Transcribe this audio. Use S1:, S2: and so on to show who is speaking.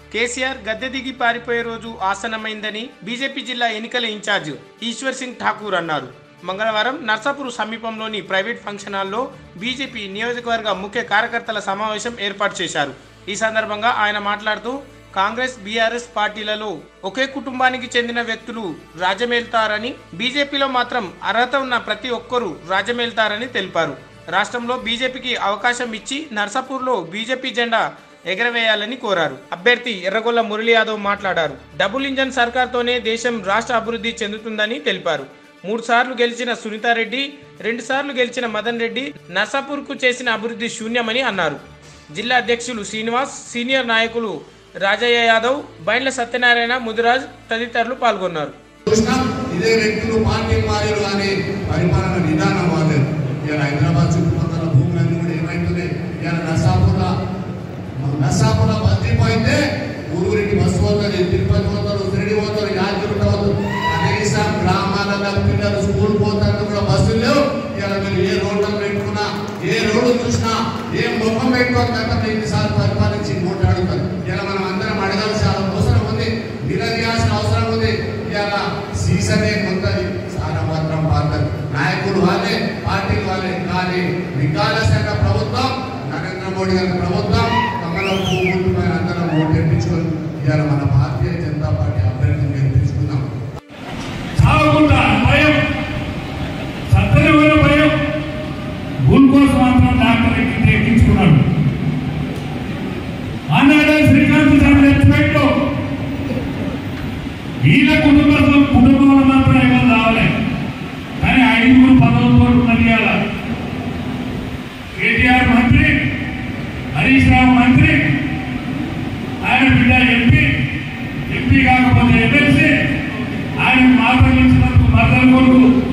S1: కేసీఆర్ గద్దె దిగి పారిపోయే రోజు ఆసనమైందని బీజేపీ జిల్లా ఎన్నికల ఇన్ఛార్జ్ ఈశ్వర్ సింగ్ ఠాకూర్ అన్నారు మంగళవారం నర్సాపూర్ సమీపంలోని ప్రైవేట్ ఫంక్షన్ హాల్లో బీజేపీ నియోజకవర్గ ముఖ్య కార్యకర్తల సమావేశం ఏర్పాటు చేశారు ఈ సందర్భంగా ఆయన మాట్లాడుతూ కాంగ్రెస్ బీఆర్ఎస్ పార్టీలలో ఒకే కుటుంబానికి చెందిన వ్యక్తులు రాజ్యమేల్తారని బీజేపీలో మాత్రం అర్హత ఉన్న ప్రతి ఒక్కరూ రాజ్యమేల్తారని తెలిపారు రాష్ట్రంలో బీజేపీకి అవకాశం ఇచ్చి నర్సాపూర్లో బీజేపీ జెండా ఎగరవేయాలని కోరారు అభ్యర్థి ఎర్రగొల్ల మురళీ యాదవ్ మాట్లాడారు డబుల్ ఇంజన్ సర్కార్తోనే దేశం రాష్ట్ర అభివృద్ధి చెందుతుందని తెలిపారు మూడు సార్లు గెలిచిన సునీతారెడ్డి రెండు సార్లు గెలిచిన మదన్ రెడ్డి నర్సాపూర్కు చేసిన అభివృద్ధి శూన్యమని అన్నారు జిల్లా అధ్యక్షులు శ్రీనివాస్ సీనియర్ నాయకులు రాజయ్య యాదవ్ బైండ్ల సత్యనారాయణ ముదిరాజ్ తదితరులు పాల్గొన్నారు
S2: చూసినాం ఇదే వ్యక్తులు పార్టీ మారారు కానీ పరిపాలన విధానం మారలేదు ఇవాళ హైదరాబాద్ చుట్టుపక్కల భూములన్నీ కూడా ఏమైతున్నాయి ఇవాళ నర్సాపుర నర్సాపుర బస్తిపోయితే ఊరూరికి బస్సు పోతుంది తిరుపతి పోతారు తిరిగి పోతారు యాదగిరి పోతారు కనీసం గ్రామాలలో పిల్లలు స్కూల్ పోతారు కూడా బస్సులు లేవు ఇవాళ మీరు ఏ రోడ్డు పెట్టుకున్నా ఏ రోడ్డు చూసినా ఏ ముఖం పెట్టుకోక గతంలో ఎన్నిసార్లు పరిపాలించి మాట్లాడుతారు ఇలా మనం అందరం అడగాల్సిన అవసరం ఉంది నిలదీయాల్సిన అవసరం ఉంది ఇవాళ సీజనే కొంతది చాలా మాత్రం పాత్ర నాయకుడు వాళ్ళే పార్టీలు వాళ్ళే కానీ వికాలశాఖ ప్రభుత్వం నరేంద్ర మోడీ గారి ప్రభుత్వం కమలం పువ్వు పైన అందరం ఓటు తెప్పించుకొని ఇవాళ మన భారతీయ జనతా పార్టీ అభ్యర్థిని గెలిపించుకున్నాం
S3: చావకుండా భయం సత్యమైన భయం గ్లూకోజ్ మాత్రం డాక్టర్ ఎక్కితే ఎక్కించుకున్నాడు ఆనాడే శ్రీకాంత్ స్వామి రెస్పెక్ట్ వీళ్ళ కుటుంబంలో కుటుంబంలో మాత్రం ఎవరు రావాలి కానీ ఐదుగురు పదవులతో ఉన్నది ఇవాళ కేటీఆర్ మంత్రి హరీష్ రావు మంత్రి ఆయన బిడ్డ ఎంపీ ఎంపీ కాకపోతే ఎమ్మెల్సీ ఆయన మాటలు ఇచ్చినందుకు మద్దతు కొడుకు